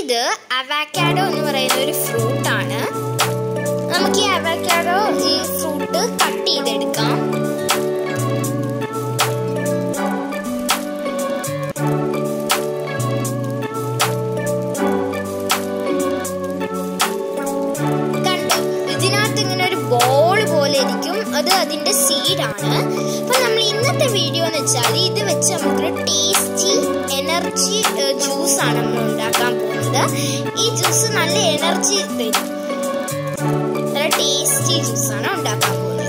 ഇത് അവാക്കാഡോ എന്ന് പറയുന്ന ഒരു ഫ്രൂട്ട് ആണ് നമുക്ക് ഈ അവാക്കാഡോ ഈ ഫ്രൂട്ട് കട്ട് ചെയ്തെടുക്കാം കണ്ടു ഇതിനകത്ത് ഇങ്ങനെ ഒരു ബോൾ പോലെ ഇരിക്കും അത് അതിന്റെ സീഡാണ് അപ്പൊ നമ്മൾ ഇന്നത്തെ വീഡിയോ എന്ന് വെച്ചാൽ ഇത് വെച്ച് നമുക്കൊരു ടേസ്റ്റി എനർജി ജ്യൂസ് ആണ് നമ്മൾ ഉണ്ടാക്കാൻ പോകുന്നത് ഈ ജ്യൂസ് നല്ല എനർജി തരും നല്ല ടേസ്റ്റി ജ്യൂസ് ആണ് ഉണ്ടാക്കാൻ പോകുന്നത്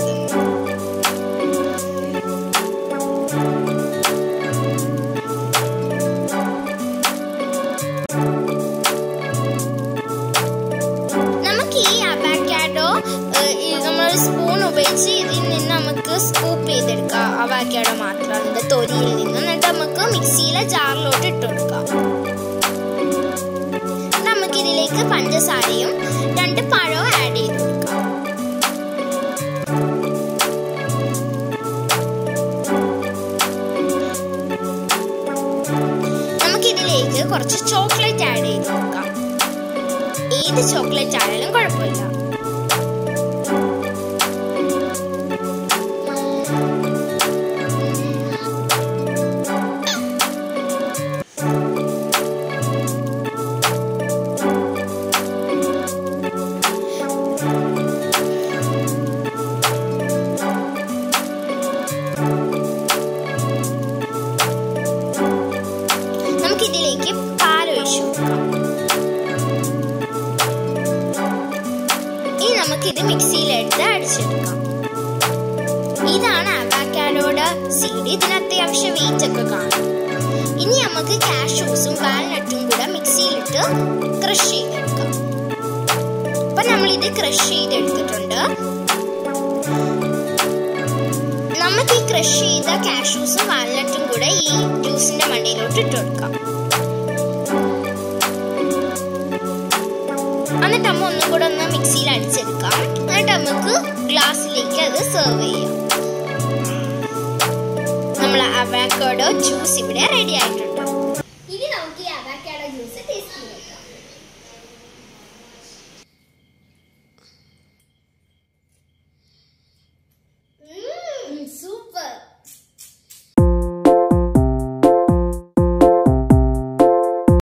നമുക്ക് ഈ അവാക്കാഡോ നമ്മൾ സ്പൂൺ ഉപയോഗിച്ച് ഇതിൽ നിന്ന് നമുക്ക് സ്കൂപ്പ് ചെയ്തെടുക്കാം അവാക്കാഡോ മാത്രം അതിന്റെ തൊലിയിൽ നിന്ന് എന്നിട്ട് നമുക്ക് മിക്സിയിലെ ജാറിലോട്ട് ഇട്ട് കൊടുക്കാം നമുക്ക് ഇതിലേക്ക് പഞ്ചസാരയും രണ്ട് പഴവും ആഡ് ചെയ്ത് കൊടുക്കാം നമുക്ക് ഇതിലേക്ക് കുറച്ച് ചോക്ലേറ്റ് ആഡ് ചെയ്ത് കൊടുക്കാം ഏത് ചോക്ലേറ്റ് ആയാലും കുഴപ്പമില്ല നമുക്കിതിലേക്ക് പാൽ ഒഴിച്ചു കൊടുക്കാം ഇനി നമുക്കിത് മിക്സിയിലെടുത്ത് അടിച്ചെടുക്കാം ഇതാണ് അവാക്കാഡോയുടെ സീഡ് ഇതിന് അത്യാവശ്യം വെയിറ്റ് ഒക്കെ കാണും ഇനി നമുക്ക് കാഷ്യൂസും വാൽനട്ടും കൂടെ മിക്സിയിലിട്ട് ക്രഷ് ചെയ്തെടുക്കാം അപ്പൊ നമ്മൾ ഇത് ക്രഷ് ചെയ്തെടുത്തിട്ടുണ്ട് നമുക്ക് ഈ ക്രഷ് ചെയ്ത കാഷ്യൂസും വാൽനട്ടും കൂടെ ഈ ജ്യൂസിന്റെ മണ്ടയിലോട്ട് ഇട്ട് കൊടുക്കാം എന്നിട്ട് അമ്മ ഒന്നും കൂടെ ഒന്ന് മിക്സിയിൽ അടിച്ചെടുക്കാം എന്നിട്ട് നമുക്ക് ഗ്ലാസ്സിലേക്ക് അത് സെർവ് ചെയ്യാം നമ്മൾ അവാക്കോഡോ ജ്യൂസ് ഇവിടെ റെഡി ആയിട്ടുണ്ട്